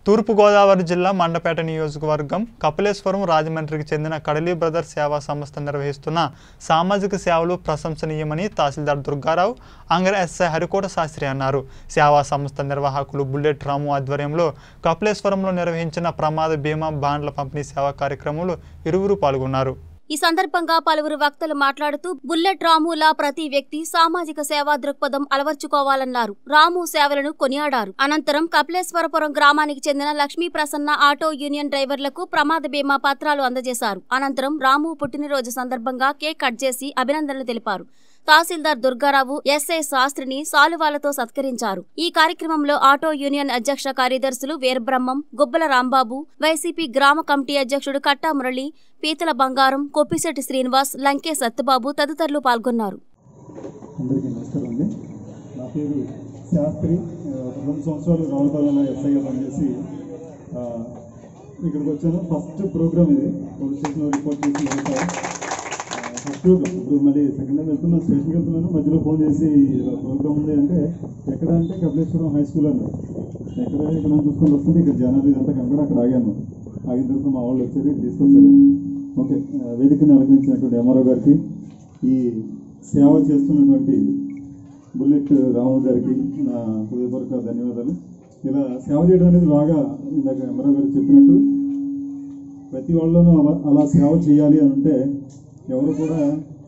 తూర్పుగోదావరి జిల్లా మండపేట నియోజకవర్గం కపిలేశ్వరం రాజమండ్రికి చెందిన కడలి బ్రదర్స్ సేవా సంస్థ నిర్వహిస్తున్న సామాజిక సేవలు ప్రశంసనీయమని తహసీల్దార్ దుర్గారావు అంగర ఎస్ఐ హరికోట శాస్త్రి అన్నారు సేవా సంస్థ నిర్వాహకులు బుల్లెట్ రాము ఆధ్వర్యంలో కపిలేశ్వరంలో నిర్వహించిన ప్రమాద బీమా బాండ్ల పంపిణీ సేవా కార్యక్రమంలో ఇరువురు పాల్గొన్నారు ఈ సందర్భంగా పలువురు వక్తలు మాట్లాడుతూ బుల్లెట్ రాములా ప్రతి వ్యక్తి సామాజిక సేవా దృక్పథం అలవర్చుకోవాలన్నారు రాము సేవలను కొనియాడారు అనంతరం కపిలేశ్వరపురం గ్రామానికి చెందిన లక్ష్మీ ప్రసన్న ఆటో యూనియన్ డ్రైవర్లకు ప్రమాద బీమా పత్రాలు అందజేశారు అనంతరం రాము పుట్టినరోజు సందర్భంగా కేక్ కట్ చేసి అభినందనలు తెలిపారు తహసీల్దార్ దుర్గారావు ఎస్ఐ శాస్త్రిని సాలువాలతో సత్కరించారు ఈ కార్యక్రమంలో ఆటో యూనియన్ అధ్యక్ష కార్యదర్శులు వీరబ్రహ్మం గుబ్బల రాంబాబు వైసీపీ గ్రామ కమిటీ అధ్యక్షుడు కట్టా మురళి పీతల బంగారం కొప్పిశెట్టి శ్రీనివాస్ లంకే సత్యబాబు తదితరులు పాల్గొన్నారు అందరికీ నమస్కారం అండి నా పేరు శాస్త్రి ఆ, రెండు సంవత్సరాలు రావులపాలెంలో ఎస్ఐగా పనిచేసి ఆ, ఇక్కడికి వచ్చాను ఫస్ట్ ప్రోగ్రామ్ ఇది పోలీస్ స్టేషన్లో రిపోర్ట్ చేసి వెళ్తాను ఫస్ట్ ప్రోగ్రామ్ ఇప్పుడు మళ్ళీ సెకండ్ టైం వెళ్తున్నాను స్టేషన్కి వెళ్తున్నాను మధ్యలో ఫోన్ చేసి ఇలా ప్రోగ్రామ్ ఉంది అంటే ఎక్కడ అంటే కపిలేశ్వరం హై స్కూల్ అన్నారు ఎక్కడ ఇక్కడ చూసుకొని వస్తుంది ఇక్కడ జనాలు ఇదంతా కనపడి అక్కడ ఆగాను ఆగిన తర్వాత మా వాళ్ళు వచ్చారు ఇక్కడ తీసుకొచ్చారు ఓకే ఆ, వేదికని అలంకరించినటువంటి ఎంఆర్ఓ గారికి ఈ సేవ చేస్తున్నటువంటి బుల్లెట్ రాము గారికి నా హృదయపూర్వక ధన్యవాదాలు ఇలా సేవ చేయడం అనేది బాగా ఇందాక ఎంఆర్ఓ గారు చెప్పినట్టు ప్రతి వాళ్ళలోనూ అలా అలా సేవ చేయాలి అని అంటే ఎవరు కూడా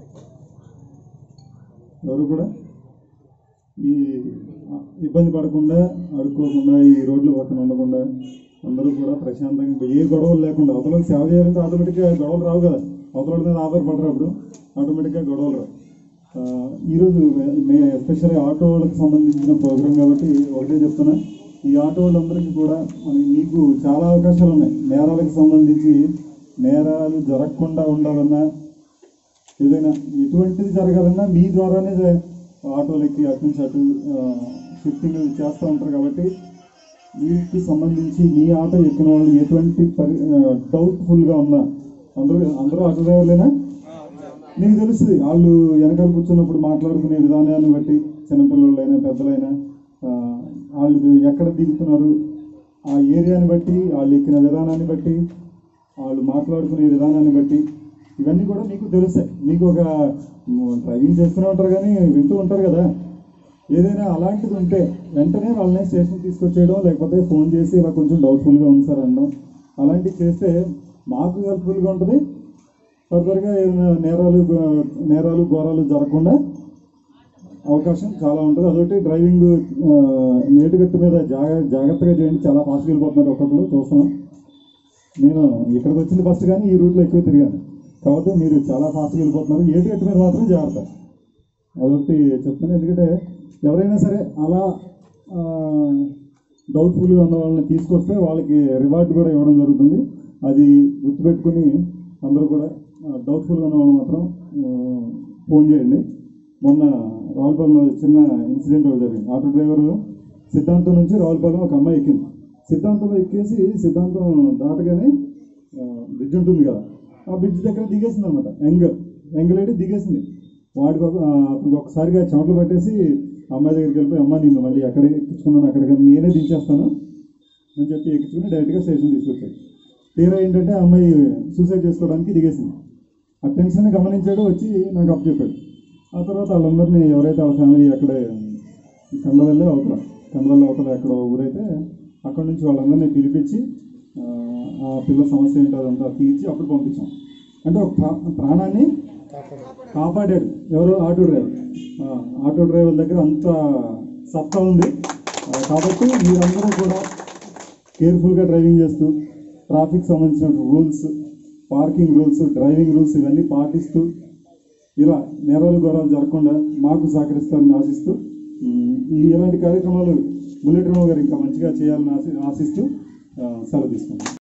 ఎవరు కూడా ఈ ఇబ్బంది పడకుండా అడుక్కోకుండా ఈ రోడ్ల పక్కన ఉండకుండా అందరూ కూడా ప్రశాంతంగా ఏ గొడవలు లేకుండా అవతలకు సేవ చేయాలంటే ఆటోమేటిక్గా గొడవలు రావు కదా అవతల మీద ఆధారపడరు అప్పుడు ఆటోమేటిక్గా గొడవలు రావు ఆ, ఈరోజు మే ఎస్పెషల్లీ ఆటో వాళ్ళకి సంబంధించిన ప్రోగ్రామ్ కాబట్టి ఒకటే చెప్తున్నా ఈ ఆటో వాళ్ళందరికీ కూడా మనకి మీకు చాలా అవకాశాలు ఉన్నాయి నేరాలకు సంబంధించి నేరాలు జరగకుండా ఉండాలన్నా ఏదైనా ఎటువంటిది జరగాలన్నా మీ ద్వారానే జ- ఆటోలకి అటు నుంచి అటు షిఫ్టింగ్ చేస్తూ ఉంటారు కాబట్టి వీటికి సంబంధించి మీ ఆటో ఎక్కిన వాళ్ళు ఎటువంటి పరి డౌట్ఫుల్గా ఉన్నా అందరూ అందరూ ఆటో డ్రైవర్లేనా మీకు తెలుస్తుంది వాళ్ళు వెనకాల కూర్చున్నప్పుడు మాట్లాడుకునే విధానాన్ని బట్టి చిన్నపిల్లలైనా పెద్దలైనా ఆ, వాళ్ళు ఎక్కడ దిగుతున్నారు ఆ ఏరియాని బట్టి వాళ్ళు ఎక్కిన విధానాన్ని బట్టి వాళ్ళు మాట్లాడుకునే విధానాన్ని బట్టి ఇవన్నీ కూడా మీకు తెలుస్తాయి మీకు ఒక డ్రైవింగ్ చేస్తూనే ఉంటారు కానీ వింటూ ఉంటారు కదా ఏదైనా అలాంటిది ఉంటే వెంటనే వాళ్ళని స్టేషన్ తీసుకొచ్చేయడం లేకపోతే ఫోన్ చేసి ఇలా కొంచెం డౌట్ఫుల్గా ఉంది సార్ అనడం అలాంటివి చేస్తే మాకు హెల్ప్ఫుల్గా ఉంటుంది ఫర్దర్గా ఏదైనా నేరాలు గో- నేరాలు ఘోరాలు జరగకుండా అవకాశం చాలా ఉంటుంది అదొకటి డ్రైవింగ్ ఆ, ఏటుగట్టు మీద జాగ్ర జాగ్రత్తగా చేయండి చాలా ఫాస్ట్గా వెళ్ళిపోతున్నారు ఒక్కొక్కరు చూస్తున్నాం నేను ఇక్కడికి వచ్చింది ఫస్ట్ కానీ ఈ రూట్లో ఎక్కువ తిరిగాను కాబట్టి మీరు చాలా ఫాస్ట్గా వెళ్ళిపోతున్నారు ఏటుగట్టు మీద మాత్రం జాగ్రత్త అదొకటి చెప్తాను ఎందుకంటే ఎవరైనా సరే అలా డౌట్ఫుల్గా ఉన్న వాళ్ళని తీసుకొస్తే వాళ్ళకి రివార్డ్ కూడా ఇవ్వడం జరుగుతుంది అది గుర్తుపెట్టుకుని అందరూ కూడా డౌట్ఫుల్గా ఉన్న వాళ్ళు మాత్రం ఆ, ఫోన్ చేయండి మొన్న రావులపాలెంలో చిన్న ఇన్సిడెంట్ ఒకటి జరిగింది ఆటో డ్రైవర్ సిద్ధాంతం నుంచి రావులపాలెం ఒక అమ్మాయి ఎక్కింది సిద్ధాంతంలో ఎక్కేసి సిద్ధాంతం దాటగానే బ్రిడ్జ్ ఉంటుంది కదా ఆ బ్రిడ్జ్ దగ్గర దిగేసింది అనమాట యంగ్ యంగ్ లేడీ దిగేసింది వాడికి ఒక ఆ, అతనికి ఒకసారిగా చెమటలు పట్టేసి అమ్మాయి దగ్గరికి వెళ్ళిపోయి అమ్మ నిన్ను మళ్ళీ ఎక్కడ ఎక్కించుకున్నాను అక్కడికి నేనే దించేస్తాను అని చెప్పి ఎక్కించుకుని డైరెక్ట్గా స్టేషన్ తీసుకొచ్చాడు తీరా ఏంటంటే ఆ అమ్మాయి సూసైడ్ చేసుకోవడానికి దిగేసింది ఆ టెన్షన్ గమనించాడు వచ్చి నాకు అప్పు చెప్పాడు ఆ తర్వాత వాళ్ళందరినీ ఎవరైతే వాళ్ళ ఫ్యామిలీ అక్కడే కండవల్లే అవతల కండవల్ల అవతల ఎక్కడ ఊరైతే అక్కడ నుంచి వాళ్ళందరినీ పిలిపించి ఆ, ఆ పిల్ల సమస్య ఏంటో అదంతా తీర్చి అప్పుడు పంపించాం అంటే ఒక ప్రా- ప్రాణాన్ని కాపాడాడు ఎవరు ఆటో డ్రైవర్ ఆ, ఆటో డ్రైవర్ దగ్గర అంత సత్తా ఉంది ఆ, కాబట్టి మీరందరూ కూడా కేర్ఫుల్గా డ్రైవింగ్ చేస్తూ ట్రాఫిక్ సంబంధించిన rules parking rules driving rules ఇవన్నీ పాటిస్తూ ఇలా నేరాలు ఘోరాలు జరగకుండా మాకు సహకరిస్తారని ఆశిస్తూ ఉమ్, ఈ ఇలాంటి కార్యక్రమాలు బుల్లెట్ రావు గారు ఇంకా మంచిగా చేయాలని ఆశి ఆశిస్తూ ఆ, సెలవు తీసుకుంటాం